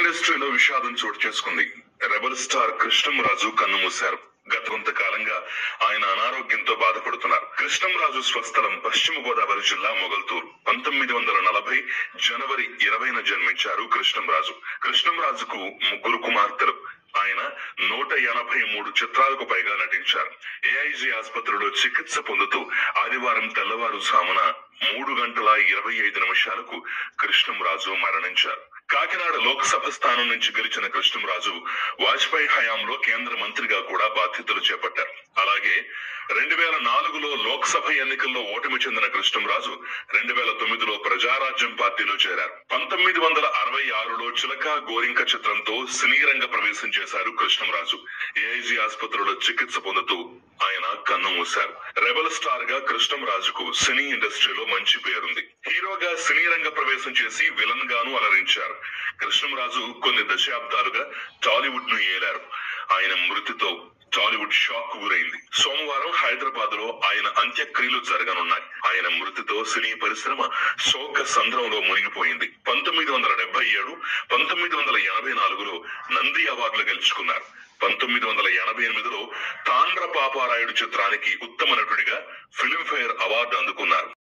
ఇండస్ట్రీలో విషాదం చోటు చేసుకుంది రెబల్ స్టార్ కృష్ణంరాజు కన్నుమూశారు గత కొంతకాలంగా ఆయన అనారోగ్యంతో బాధపడుతున్నారు కృష్ణంరాజు స్వస్థలం పశ్చిమ గోదావరి జిల్లా మొగల్తూరు పంతొమ్మిది వందల నలభై జనవరి ఇరవైన జన్మించారు కృష్ణంరాజు కృష్ణంరాజుకు ముగ్గురు కుమార్తెలు ఆయన నూట ఎనభై మూడు చిత్రాలకు పైగా నటించారు ఏఐజీ ఆసుపత్రిలో చికిత్స పొందుతూ ఆదివారం తెల్లవారుజామున మూడు గంటల ఇరవై ఐదు నిమిషాలకు కృష్ణంరాజు మరణించారు కాకినాడ లోక్సభ స్థానం నుంచి గెలిచిన కృష్ణంరాజు వాజ్పేయి హయాంలో కేంద్ర మంత్రిగా కూడా బాధ్యతలు చేపట్టారు అలాగే రెండు వేల నాలుగులో లోక్సభ ఎన్నికల్లో ఓటమి చెందిన కృష్ణంరాజు రెండు వేల తొమ్మిదిలో ప్రజారాజ్యం పార్టీలో చేరారు పంతొమ్మిది వందల అరవై ఆరులో చిలక గోరింక చిత్రంతో సినీ రంగ ప్రవేశం చేశారు కృష్ణంరాజు ఏఐజీ ఆసుపత్రిలో చికిత్స పొందుతూ ఆయన కన్ను మూశారు రెబల్ స్టార్ గా కృష్ణంరాజుకు సినీ ఇండస్ట్రీలో మంచి పేరుంది హీరోగా సినీ రంగ ప్రవేశం చేసి విలన్ గాను అలరించారు కృష్ణంరాజు కొన్ని దశాబ్దాలుగా టాలీవుడ్ ను ఏలారు ఆయన మృతితో టాలీవుడ్ షాక్ గురైంది సోమవారం హైదరాబాద్ లో ఆయన అంత్యక్రియలు జరగనున్నాయి ఆయన మృతితో సినీ పరిశ్రమ శోక సంద్రంలో మునిగిపోయింది పంతొమ్మిది వందల డెబ్బై ఏడు పంతొమ్మిది వందల ఎనభై నాలుగులో నంది అవార్డులు గెలుచుకున్నారు పంతొమ్మిది వందల ఎనభై ఎనిమిదిలో తాండ్ర పాపారాయుడు చిత్రానికి ఉత్తమ నటుడిగా ఫిల్మ్ఫేర్ అవార్డు అందుకున్నారు